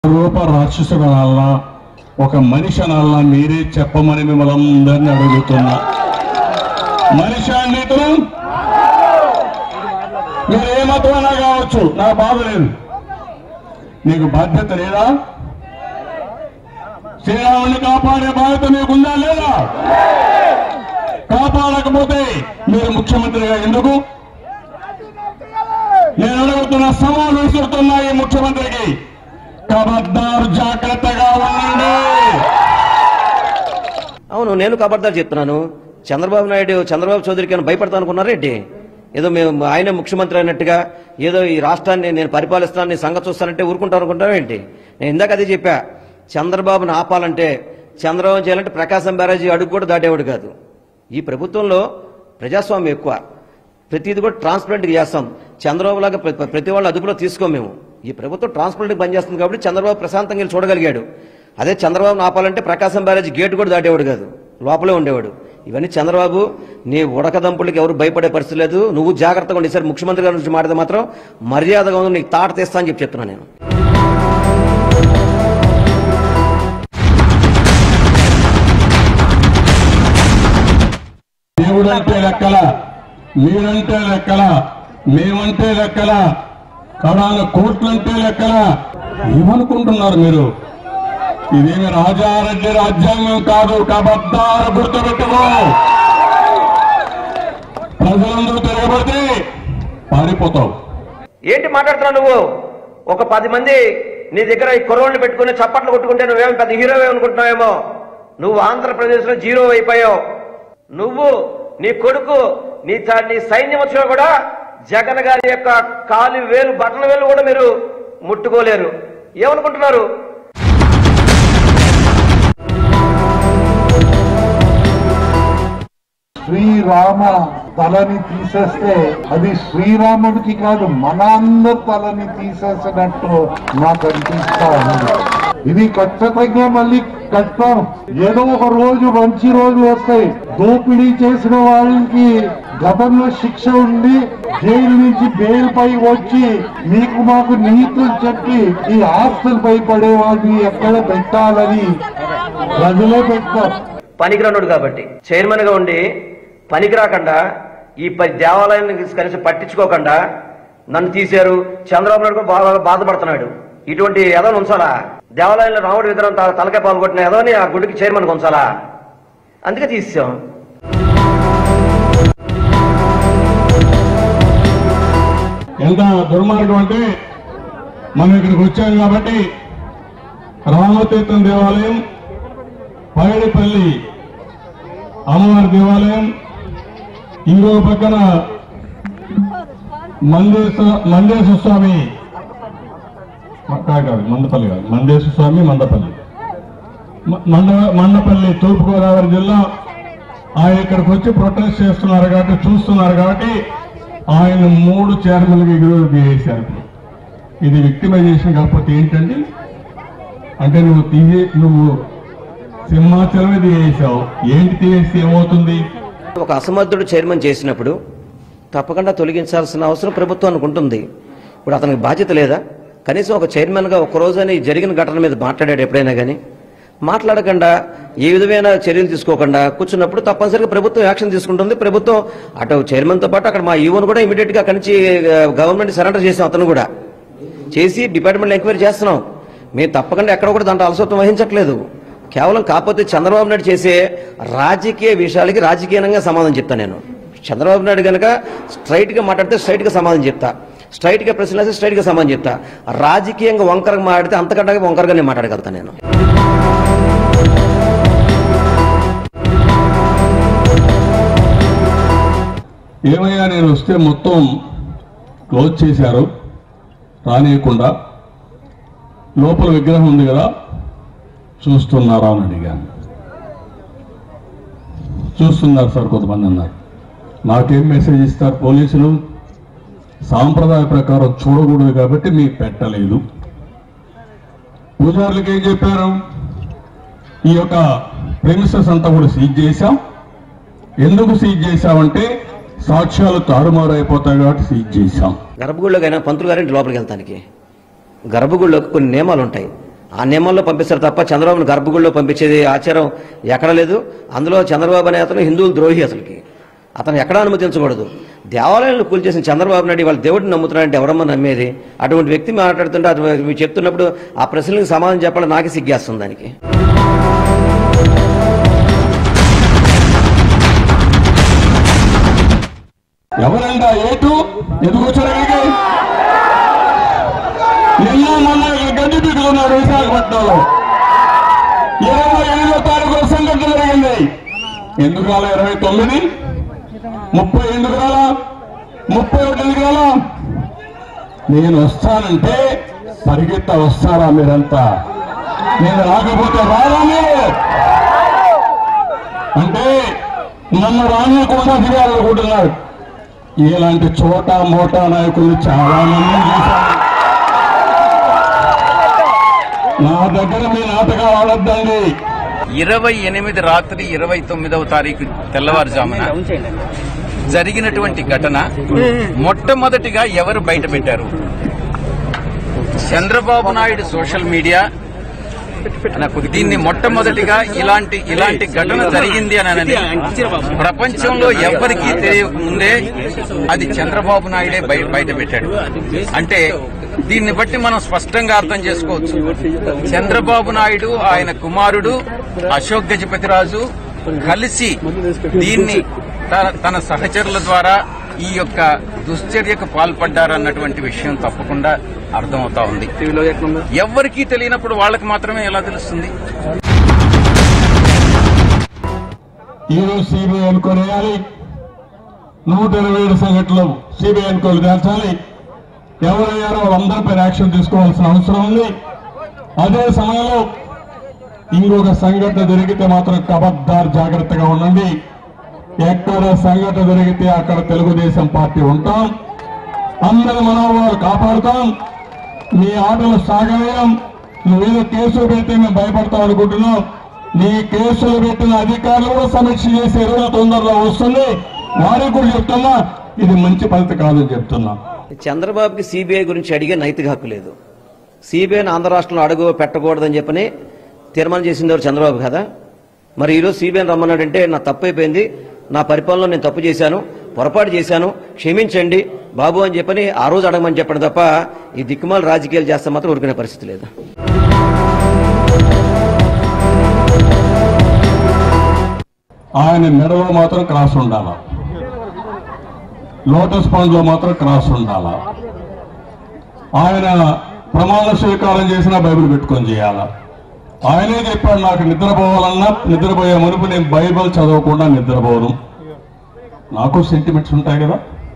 రూప రాక్షసుడు అనాలనా ఒక మనిషి అనాలనా మీరే చెప్పమని మిమ్మల్ని అందరినీ అడుగుతున్నా మనిషి అండి ఇతను మీరు ఏ మతమైనా కావచ్చు నా బాధ లేదు నీకు బాధ్యత లేదా శ్రీరాముని కాపాడే బాధ్యత మీకుందా లేదా కాపాడకపోతే మీరు ముఖ్యమంత్రిగా ఎందుకు నేను అడుగుతున్న సవాలు విసురుతున్నా ఈ ముఖ్యమంత్రికి కబద్దారు జాగ్రత్తగా ఉండండి అవును నేను కబర్దార్ చెప్తున్నాను చంద్రబాబు నాయుడు చంద్రబాబు చౌదరికి ఏమైనా భయపడతా అనుకున్నారేంటి ఏదో మేము ఆయన ముఖ్యమంత్రి అయినట్టుగా ఏదో ఈ రాష్ట్రాన్ని నేను పరిపాలిస్తాను నీ సంగతి చూస్తానంటే ఊరుకుంటాను అనుకుంటావు ఏంటి నేను ఇందాక అదే చెప్పా చంద్రబాబును ఆపాలంటే చంద్రబాబు చేయాలంటే ప్రకాశం బ్యారేజీ అడుగు కూడా దాటేవాడు కాదు ఈ ప్రభుత్వంలో ప్రజాస్వామ్యం ఎక్కువ ప్రతిది కూడా ట్రాన్స్పరెంట్గా చేస్తాం చంద్రబాబు లాగా ప్ర- ప్రతి వాళ్ళని అదుపులో తీసుకోం మేము ఈ ప్రభుత్వం ట్రాన్స్పరెంట్గా పనిచేస్తుంది కాబట్టి చంద్రబాబు ప్రశాంతంగా వెళ్ళి చూడగలిగాడు అదే చంద్రబాబు ఆపాలంటే ప్రకాశం బ్యారేజ్ గేట్ కూడా దాటేవాడు కాదు లోపలే ఉండేవాడు ఇవన్నీ చంద్రబాబు నీ ఉడకదంపులకి ఎవరు భయపడే పరిస్థితి లేదు నువ్వు జాగ్రత్తగా ఉండి ఈసారి ముఖ్యమంత్రి గారి నుంచి మాట్లాడితే మాత్రం మర్యాదగా ఉంది నీకు తాట తీస్తా అని చెప్పి చెప్తున్నాను నేను దేవుడంటే లెక్కల మీరంటే లెక్కల మేమంటే లెక్కల కడాన కోట్లంటే లెక్కల ఏమనుకుంటున్నారు మీరు ఇదేమి రాజారెడ్డి రాజ్యాంగం కాదు కబద్దారు గుర్తుపెట్టుకో ప్రజలందరూ తిరగబడితే పారిపోతావు ఏంటి మాట్లాడుతున్నావు నువ్వు ఒక పది మంది నీ దగ్గర ఈ కుర్రోళ్ళు పెట్టుకుని చప్పట్లు కొట్టుకుంటే నువ్వేమో పెద్ద హీరో అనుకుంటున్నావేమో నువ్వు ఆంధ్రప్రదేశ్లో జీరో అయిపోయావు నువ్వు నీ కొడుకు నీ త- నీ సైన్యం వచ్చినా కూడా జగన్ గారి యొక్క కాలు వేలు బట్టల వేలు కూడా మీరు ముట్టుకోలేరు ఏమనుకుంటున్నారు శ్రీరామ తలని తీసేస్తే అది శ్రీరాముడికి కాదు మన అందరి తలని తీసేసినట్టు నాకు అనిపిస్తా ఉంది ఇది ఖచ్చితంగా మళ్ళీ కష్టం ఏదో ఒక రోజు మంచి రోజు వస్తాయి దోపిడీ చేసిన వాళ్ళకి గతంలో శిక్ష ఉండి జైలు నుంచి బెయిల్ పై వచ్చి మీకు మాకు నీతులు చెప్పి ఈ ఆస్తులపై పడే వాళ్ళని ఎక్కడ పెట్టాలని ప్రజలే పెట్టారు పనికిరానుడు కాబట్టి చైర్మన్ గా ఉండి పనికి రాకుండా ఈ ప- దేవాలయాన్ని కనీసం పట్టించుకోకుండా నన్ను తీశారు చంద్రబాబు నాయుడు కూడా బాగా బాధపడుతున్నాడు ఇటువంటి ఎదవని ఉంచాలా దేవాలయంలో రాముడి విగ్రహం త- తలకాయ పాల్గొట్టిన ఎదవని ఆ గుడికి చైర్మన్ ఉంచాలా అందుకే తీసాం ఎంత దుర్మార్గం అంటే మనం ఇక్కడికి వచ్చాం కాబట్టి రామతీర్థం దేవాలయం పైడిపల్లి అమ్మవారి దేవాలయం ఇంకో పక్కన మందేశ మందేశ్వర స్వామి మ- కాదు కాదు మందపల్లి కాదు మందేశ్వర స్వామి మందపల్లి మ- మండ మండపల్లి తూర్పుగోదావరి జిల్లా ఆయన ఇక్కడికి వచ్చి ప్రొటెస్ట్ చేస్తున్నారు కాబట్టి చూస్తున్నారు కాబట్టి ఆయన మూడు చైర్మన్కి ఎగురు వేశారు ఇప్పుడు. ఇది విక్టిమైజేషన్ కాకపోతే ఏంటండి అంటే నువ్వు తీసే నువ్వు సింహాచలమే తీసేసావు ఏంటి తీసేస్తే ఏమవుతుంది ఒక అసమర్థుడు చైర్మన్ చేసినప్పుడు తప్పకుండా తొలగించాల్సిన అవసరం ప్రభుత్వానికి ఉంటుంది ఇప్పుడు అతనికి బాధ్యత లేదా కనీసం ఒక చైర్మన్గా ఒక రోజని జరిగిన ఘటన మీద మాట్లాడాడు ఎప్పుడైనా కానీ మాట్లాడకుండా ఏ విధమైన చర్యలు తీసుకోకుండా కూర్చున్నప్పుడు తప్పనిసరిగా ప్రభుత్వం యాక్షన్ తీసుకుంటుంది ప్రభుత్వం అటు చైర్మన్తో పాటు అక్కడ మా ఈవోను కూడా ఇమీడియట్గా అక్కడి నుంచి గవర్నమెంట్ సరెండర్ చేసాం అతను కూడా చేసి డిపార్ట్మెంట్ ఎంక్వైరీ చేస్తున్నాం మేము తప్పకుండా ఎక్కడ కూడా దాంట్లో అలసత్వం వహించట్లేదు కేవలం కాకపోతే చంద్రబాబు నాయుడు చేసే రాజకీయ విషయాలకి రాజకీయంగా సమాధానం చెప్తా నేను చంద్రబాబు నాయుడు కనుక స్ట్రైట్ గా మాట్లాడితే స్ట్రైట్ గా సమాధానం చెప్తా స్ట్రైట్ గా ప్రశ్న వేస్తే స్ట్రైట్ గా సమాధానం చెప్తా రాజకీయంగా వంకరగా మాట్లాడితే అంతకంటే వంకరగా నేను మాట్లాడగలుగుతా నేను ఏమయ్యా నేను వస్తే మొత్తం క్లోజ్ చేశారు రానియకుండా లోపల విగ్రహం ఉంది కదా చూస్తున్నారా అని అడిగాను చూస్తున్నారు సార్ కొంతమంది అన్నారు నాకేం మెసేజ్ ఇస్తారు పోలీసులు సాంప్రదాయ ప్రకారం చూడకూడదు కాబట్టి మీకు పెట్టలేదు పూజారులకు ఏం చెప్పారు ఈ యొక్క ప్రెమిసెస్ అంతా కూడా సీజ్ చేశాం ఎందుకు సీజ్ చేశామంటే సాక్ష్యాలు తారుమారు అయిపోతాయి కాబట్టి సీజ్ చేశాం గర్భగుడిలోకైనా పంతులు గారింటి లోపలికి వెళ్తానికి గర్భగుడిలోకి కొన్ని నియమాలు ఉంటాయి ఆ నియమంలో పంపిస్తారు తప్ప చంద్రబాబును గర్భగుడిలో పంపించేది ఆచారం ఎక్కడ లేదు అందులో చంద్రబాబు అనే అతను హిందువులు ద్రోహి అసలుకి అతను ఎక్కడ అనుమతించకూడదు దేవాలయాలను కూల్చేసిన చంద్రబాబు నాయుడు వాళ్ళ దేవుడిని నమ్ముతున్నాడంటే ఎవరమ్మా నమ్మేది అటువంటి వ్యక్తి మాట్లాడుతుంటే అది మీరు చెప్తున్నప్పుడు ఆ ప్రశ్నలకు సమాధానం చెప్పాలి నాకే సిగ్గేస్తుంది దానికి ఎవరంట ఏటు ఎందుకు వచ్చారు ఇక్కడికి నిన్న మొన్న ఇక్కడ గడ్డి పీకుతున్నారు విశాఖపట్నంలో ఇరవై ఎనిమిదో తారీఖు సంఘటన జరిగింది ఎందుకు రాలా ఇరవై తొమ్మిది ముప్పై ఎందుకు రాలా ముప్పై ఒకటి ఎందుకు రాలా నేను వస్తానంటే పరిగెత్త వస్తారా మీరంతా నేను రాకపోతే రారా మీరు అంటే నన్ను రానియకుండా చేయాలనుకుంటున్నారు ఇలాంటి చోట మోటా నాయకులు చాలా మంది చూశాను నా దగ్గర మీ నాటకాలు ఆడొద్దండి ఇరవై ఎనిమిది రాత్రి ఇరవై తొమ్మిదవ తారీఖు తెల్లవారుజామున జరిగినటువంటి ఘటన మొట్టమొదటిగా ఎవరు బయట పెట్టారు చంద్రబాబు నాయుడు సోషల్ మీడియా నాకు దీన్ని మొట్టమొదటిగా ఇలాంటి ఇలాంటి ఘటన జరిగింది అని అనేది ప్రపంచంలో ఎవరికీ తెలియకముందే అది చంద్రబాబు నాయుడే బయ- బయట పెట్టాడు అంటే దీన్ని బట్టి మనం స్పష్టంగా అర్థం చేసుకోవచ్చు చంద్రబాబు నాయుడు ఆయన కుమారుడు అశోక్ గజపతిరాజు కలిసి దీన్ని తన- తన సహచరుల ద్వారా ఈ యొక్క దుశ్చర్యకు పాల్పడ్డారన్నటువంటి విషయం తప్పకుండా అర్థమవుతా ఉంది ఎవరికీ తెలియనప్పుడు వాళ్ళకి మాత్రమే ఎలా తెలుస్తుంది ఈరోజు సిబిఐ ఎన్క్వైరీ వేయాలి నూట ఇరవై ఏడు సంఘటనలు సిబిఐ ఎన్క్వైరీ తేల్చాలి ఎవరయ్యారో వాళ్ళందరిపై యాక్షన్ తీసుకోవాల్సిన అవసరం ఉంది అదే సమయంలో ఇంకొక సంఘటన జరిగితే మాత్రం కబద్దార్ జాగ్రత్తగా ఉండండి ఎక్కడ సంఘటన జరిగితే అక్కడ తెలుగుదేశం పార్టీ ఉంటాం అందరి మనోభావాలు కాపాడుతాం నీ ఆటలు సాగవేయం నువ్వేదో కేసులు పెడితే మేము భయపడతాం అనుకుంటున్నాం నీ కేసులు పెట్టిన అధికారులు కూడా సమీక్ష చేసి ఇరవై తొందరలో వస్తుంది వారికి కూడా చెప్తున్నా ఇది మంచి పద్ధతి కాదని చెప్తున్నా చంద్రబాబుకి సిబిఐ గురించి అడిగే నైతిక హక్కు లేదు సిబిఐని ఆంధ్ర రాష్ట్రంలో అడుగు పెట్టకూడదని చెప్పని తీర్మానం చేసింది ఎవరు చంద్రబాబు కదా మరి ఈరోజు సిబిఐని రమ్మన్నాడంటే నా తప్పు అయిపోయింది నా పరిపాలనలో నేను తప్పు చేశాను పొరపాటు చేశాను క్షమించండి బాబు అని చెప్పని ఆ రోజు అడగమని చెప్పడం తప్ప ఈ దిక్కుమాల రాజకీయాలు చేస్తే మాత్రం ఊరుకునే పరిస్థితి లేదు ఆయన మెడలో మాత్రం క్రాస్ ఉండాలా లోటస్ పండ్లో మాత్రం క్రాస్ ఉండాలా ఆయన ప్రమాణ స్వీకారం చేసిన బైబిల్ పెట్టుకొని చేయాలా ఆయనే చెప్పాడు నాకు నిద్రపోవాలన్నా నిద్రపోయే మునుపు నేను బైబిల్ చదవకుండా నిద్రపోను నాకు సెంటిమెంట్స్ ఉంటాయి కదా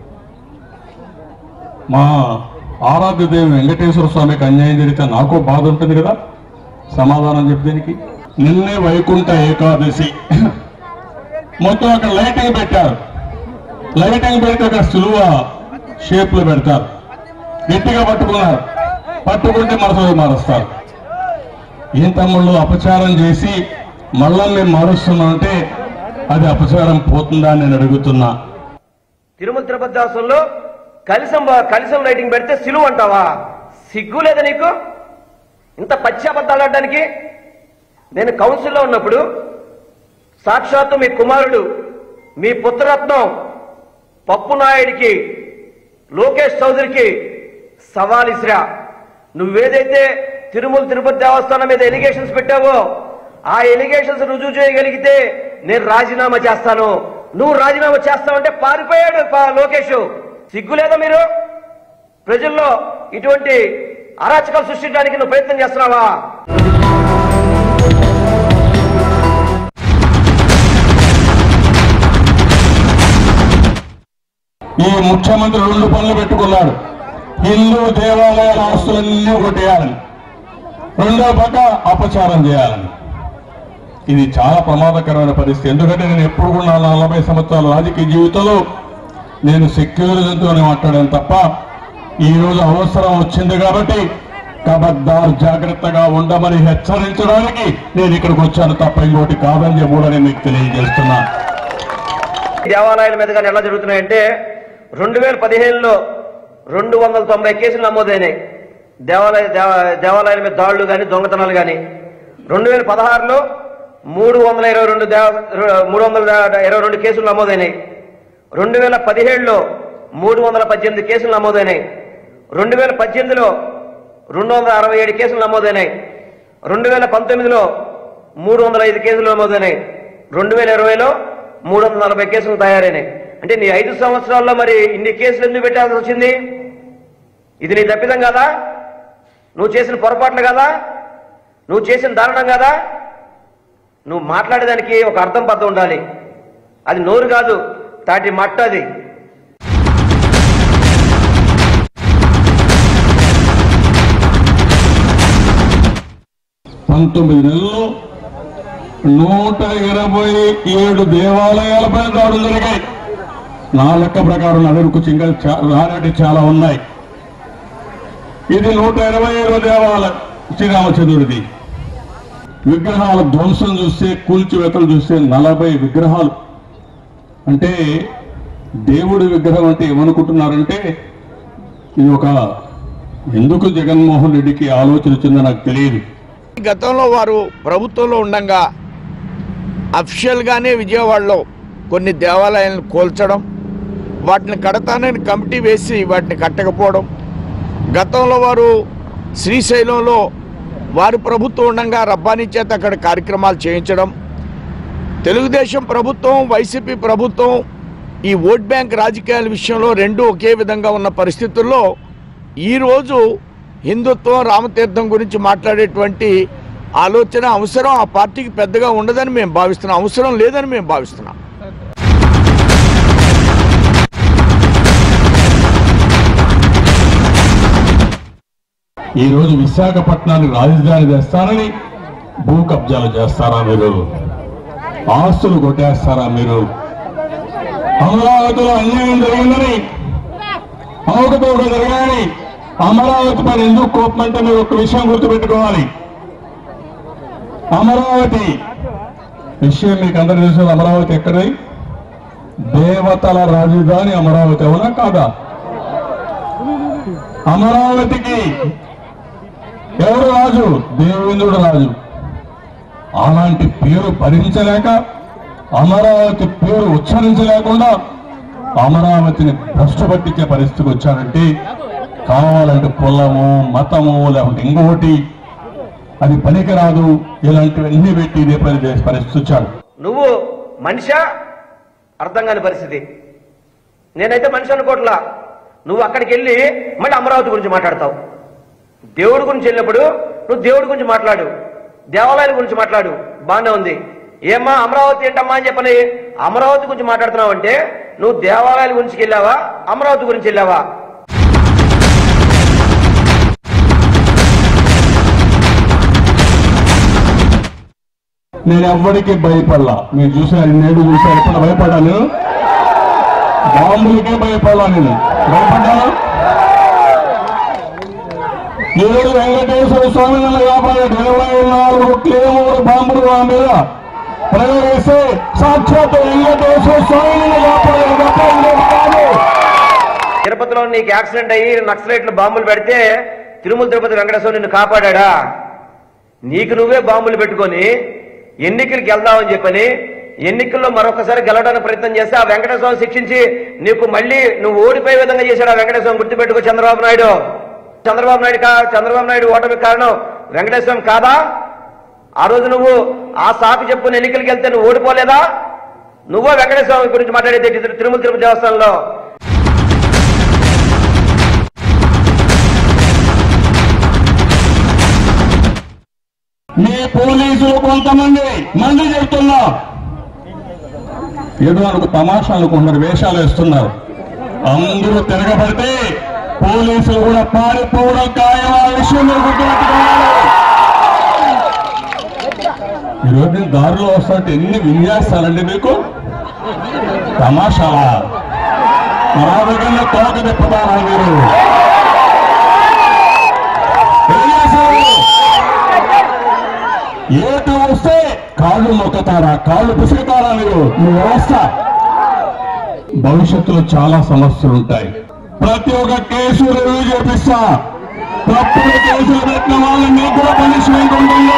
మా ఆరాధ్య దేవి వెంకటేశ్వర స్వామికి అన్యాయం జరిగితే నాకు బాధ ఉంటుంది కదా సమాధానం చెప్పి దీనికి నిన్నే వైకుంఠ ఏకాదశి మొత్తం అక్కడ లైటింగ్ పెట్టారు లైటింగ్ పెడితే అక్కడ సులువ షేప్లు పెడతారు గట్టిగా పట్టుకున్నారు పట్టుకుంటే మనసు మారుస్తారు ఏం తమ్ముళ్ళు అపచారం చేసి మళ్ళా మేము మారుస్తున్నామంటే అది అపచారం పోతుందా అని నేను అడుగుతున్నా తిరుమల తిరుపతి దేవస్థానంలో కలిసం కలిసం లైటింగ్ పెడితే సిలువ అంటావా సిగ్గు లేదా నీకు ఇంత పచ్చి అబద్ధాలు ఆడడానికి నేను కౌన్సిల్లో ఉన్నప్పుడు సాక్షాత్తు మీ కుమారుడు మీ పుత్రరత్నం పప్పు నాయుడికి లోకేష్ చౌదరికి సవాల్ ఇసిరా నువ్వేదైతే తిరుమల తిరుపతి దేవస్థానం మీద ఎలిగేషన్స్ పెట్టావో ఆ ఎలిగేషన్స్ రుజువు చేయగలిగితే నేను రాజీనామా చేస్తాను నువ్వు రాజీనామా చేస్తావంటే పారిపోయాడు పా- లోకేష్ సిగ్గు లేదా మీరు ప్రజల్లో ఇటువంటి అరాచకాలు సృష్టించడానికి నువ్వు ప్రయత్నం చేస్తున్నావా ఈ ముఖ్యమంత్రి రెండు పనులు పెట్టుకున్నాడు హిందూ దేవాలయాల ఆస్తులన్నీ కొట్టేయాలని రెండో పక్క అపచారం చేయాలని ఇది చాలా ప్రమాదకరమైన పరిస్థితి ఎందుకంటే నేను ఎప్పుడు కూడా నా నలభై సంవత్సరాల రాజకీయ జీవితంలో నేను సెక్యులరిజంతోనే మాట్లాడాను తప్ప ఈ రోజు అవసరం వచ్చింది కాబట్టి కబద్దార్ జాగ్రత్తగా ఉండమని హెచ్చరించడానికి నేను ఇక్కడికి వచ్చాను తప్ప ఇంకోటి కాదని చెప్పి కూడా నేను మీకు తెలియజేస్తున్నా దేవాలయాల మీద కానీ ఎలా జరుగుతున్నాయంటే రెండు వేల పదిహేనులో రెండు వందల తొంభై కేసులు నమోదైనాయి దేవాలయ దేవ- దేవాలయాల మీద దాడులు కానీ దొంగతనాలు కానీ రెండు వేల పదహారులో మూడు వందల ఇరవై రెండు దేవ మూడు వందల ఇరవై రెండు కేసులు నమోదైనాయి రెండు వేల పదిహేడులో మూడు వందల పద్దెనిమిది కేసులు నమోదైనాయి రెండు వేల పద్దెనిమిదిలో రెండు వందల అరవై ఏడు కేసులు నమోదైనాయి రెండు వేల పంతొమ్మిదిలో మూడు వందల ఐదు కేసులు నమోదైనాయి రెండు వేల ఇరవైలో మూడు వందల నలభై కేసులు తయారైనాయి అంటే నీ ఐదు సంవత్సరాల్లో మరి ఇన్ని కేసులు ఎందుకు పెట్టాల్సి వచ్చింది ఇది నీ తప్పిదం కదా నువ్వు చేసిన పొరపాట్లు కదా నువ్వు చేసిన దారుణం కదా నువ్వు మాట్లాడేదానికి ఒక అర్థం పద్ధతి ఉండాలి అది నోరు కాదు తాటి మట్ట అది పంతొమ్మిది నెలల్లో నూట ఇరవై ఏడు దేవాలయాలపై దాడులు జరిగాయి నా లెక్క ప్రకారం నగరకు చింగ రానటి చాలా ఉన్నాయి ఇది నూట ఇరవై ఏడు దేవాలయం శ్రీరామచంద్రుడిది విగ్రహాల ధ్వంసం చూస్తే కూల్చివేతలు చూస్తే నలభై విగ్రహాలు అంటే దేవుడి విగ్రహం అంటే ఏమనుకుంటున్నారంటే ఇది ఒక ఎందుకు జగన్మోహన్ రెడ్డికి ఆలోచన వచ్చిందో నాకు తెలియదు గతంలో వారు ప్రభుత్వంలో ఉండగా అఫిషియల్గానే విజయవాడలో కొన్ని దేవాలయాలను కూల్చడం వాటిని కడతానని కమిటీ వేసి వాటిని కట్టకపోవడం గతంలో వారు శ్రీశైలంలో వారి ప్రభుత్వం ఉండగా రబ్బానీ చేత అక్కడ కార్యక్రమాలు చేయించడం తెలుగుదేశం ప్రభుత్వం వైసీపీ ప్రభుత్వం ఈ ఓట్ బ్యాంక్ రాజకీయాల విషయంలో రెండు ఒకే విధంగా ఉన్న పరిస్థితుల్లో ఈరోజు హిందుత్వం రామతీర్థం గురించి మాట్లాడేటువంటి ఆలోచన అవసరం ఆ పార్టీకి పెద్దగా ఉండదని మేము భావిస్తున్నాం అవసరం లేదని మేము భావిస్తున్నాం ఈ రోజు విశాఖపట్నాన్ని రాజధాని చేస్తారని భూ కబ్జాలు చేస్తారా మీరు ఆస్తులు కొట్టేస్తారా మీరు అమరావతిలో అన్యాయం జరిగిందని అవకతవక జరిగాయని అమరావతి పైన ఎందుకు కోపం అంటే మీరు ఒక విషయం గుర్తుపెట్టుకోవాలి అమరావతి విషయం మీకు అందరూ తెలుసు అమరావతి ఎక్కడది దేవతల రాజధాని అమరావతి అవునా కాదా అమరావతికి ఎవరు రాజు దేవేంద్రుడు రాజు అలాంటి పేరు భరించలేక అమరావతి పేరు ఉచ్చరించలేకుండా అమరావతిని భ్రష్టు పట్టించే పరిస్థితికి వచ్చారంటే కావాలంటే కులము మతము లేకుంటే ఇంకొకటి అది పనికిరాదు ఇలాంటివన్నీ పెట్టి ఇదే పని చేసే పరిస్థితి వచ్చాడు నువ్వు మనిషా అర్థం కాని పరిస్థితి నేనైతే మనిషి అనుకోవట్లా నువ్వు అక్కడికి వెళ్ళి మళ్ళీ అమరావతి గురించి మాట్లాడతావు దేవుడి గురించి వెళ్ళినప్పుడు నువ్వు దేవుడి గురించి మాట్లాడు దేవాలయాల గురించి మాట్లాడు బాగానే ఉంది ఏమ్మా అమరావతి ఏంటమ్మా అని చెప్పని అమరావతి గురించి మాట్లాడుతున్నావు అంటే నువ్వు దేవాలయాల గురించి వెళ్ళావా అమరావతి గురించి వెళ్ళావా నేను ఎవ్వడికి భయపడలా మీరు చూసారు నేడు చూసారు ఎప్పుడు భయపడ్డా నేను బాంబులకే భయపడలా నేను భయపడ్డాను ఏడు వెంకటేశ్వర స్వామి నన్ను కాపాడాడు ఇరవై నాలుగు క్లేమూరు బాంబులు నా మీద ప్రయోగిస్తే సాక్షాత్ వెంకటేశ్వర స్వామి నన్ను కాపాడాడు తప్ప ఇంకోటి కాదు తిరుపతిలో నీకు యాక్సిడెంట్ అయ్యి నక్సలైట్లు బాంబులు పెడితే తిరుమల తిరుపతి వెంకటేశ్వర నిన్ను కాపాడా నీకు నువ్వే బాంబులు పెట్టుకొని ఎన్నికలకు వెళ్దామని చెప్పని ఎన్నికల్లో మరొకసారి గెలవడానికి ప్రయత్నం చేస్తే ఆ వెంకటేశ్వరం శిక్షించి నీకు మళ్ళీ నువ్వు ఓడిపోయే విధంగా చేశాడు ఆ వెంకటేశ్వరం గుర్తుపెట్టుకో చంద్రబాబు నాయుడు చంద్రబాబు నాయుడు కా చంద్రబాబు నాయుడు ఓటమి కారణం వెంకటేశ్వరం కాదా ఆ రోజు నువ్వు ఆ సాకు చెప్పుకుని ఎన్నికలకు వెళ్తే నువ్వు ఓడిపోలేదా నువ్వో వెంకటేశ్వరం గురించి మాట్లాడేది తిరుమల తిరుపతి దేవస్థానంలో మీ పోలీసులు కొంతమంది మంది చెప్తున్నా ఏదో అనుకు తమాషా అనుకుంటున్నారు వేషాలు వేస్తున్నారు అందరూ తిరగబడితే పోలీసులు కూడా పారిపోవడం ఖాయం ఆ విషయం మీరు గుర్తుపెట్టుకోవాలి ఈరోజు నేను దారిలో వస్తుంటే ఎన్ని విన్యాసాలండి మీకు తమాషాలా మా దగ్గర తోక తిప్పుతారా మీరు ఏం చేశారు? ఏటు వస్తే కాళ్ళు నొక్కుతారా కాళ్ళు పిసుకుతారా మీరు మీ వ్యవస్థ భవిష్యత్తులో చాలా సమస్యలు ఉంటాయి ప్రతి ఒక్క కేసు రివ్యూ చేపిస్తా తప్పుడు కేసులు పెట్టిన వాళ్ళ మీద కూడా పనిష్మెంట్ ఉంటుంది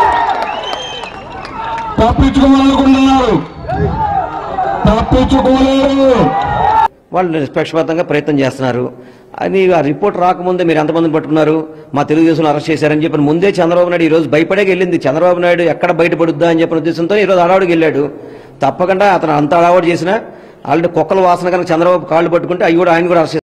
తప్పించుకోవాలనుకుంటున్నారు తప్పించుకోలేరు వాళ్ళు నిష్పక్షపాతంగా ప్రయత్నం చేస్తున్నారు అని ఆ రిపోర్ట్ రాకముందే మీరు ఎంతమందిని పట్టుకున్నారు మా తెలుగుదేశంలో అరెస్ట్ చేశారని చెప్పి ముందే చంద్రబాబు నాయుడు ఈ రోజు భయపడేకి వెళ్ళింది చంద్రబాబు నాయుడు ఎక్కడ బయటపడుద్దా అని చెప్పిన ఉద్దేశంతో ఈ రోజు అడావుడికి వెళ్ళాడు తప్పకుండా అతను అంత అడావుడు చేసినా ఆల్రెడీ కుక్కల వాసన కనుక చంద్రబాబు కాళ్ళు పట్టుకుంటే అవి కూడా ఆయన కూడా అరెస్ట్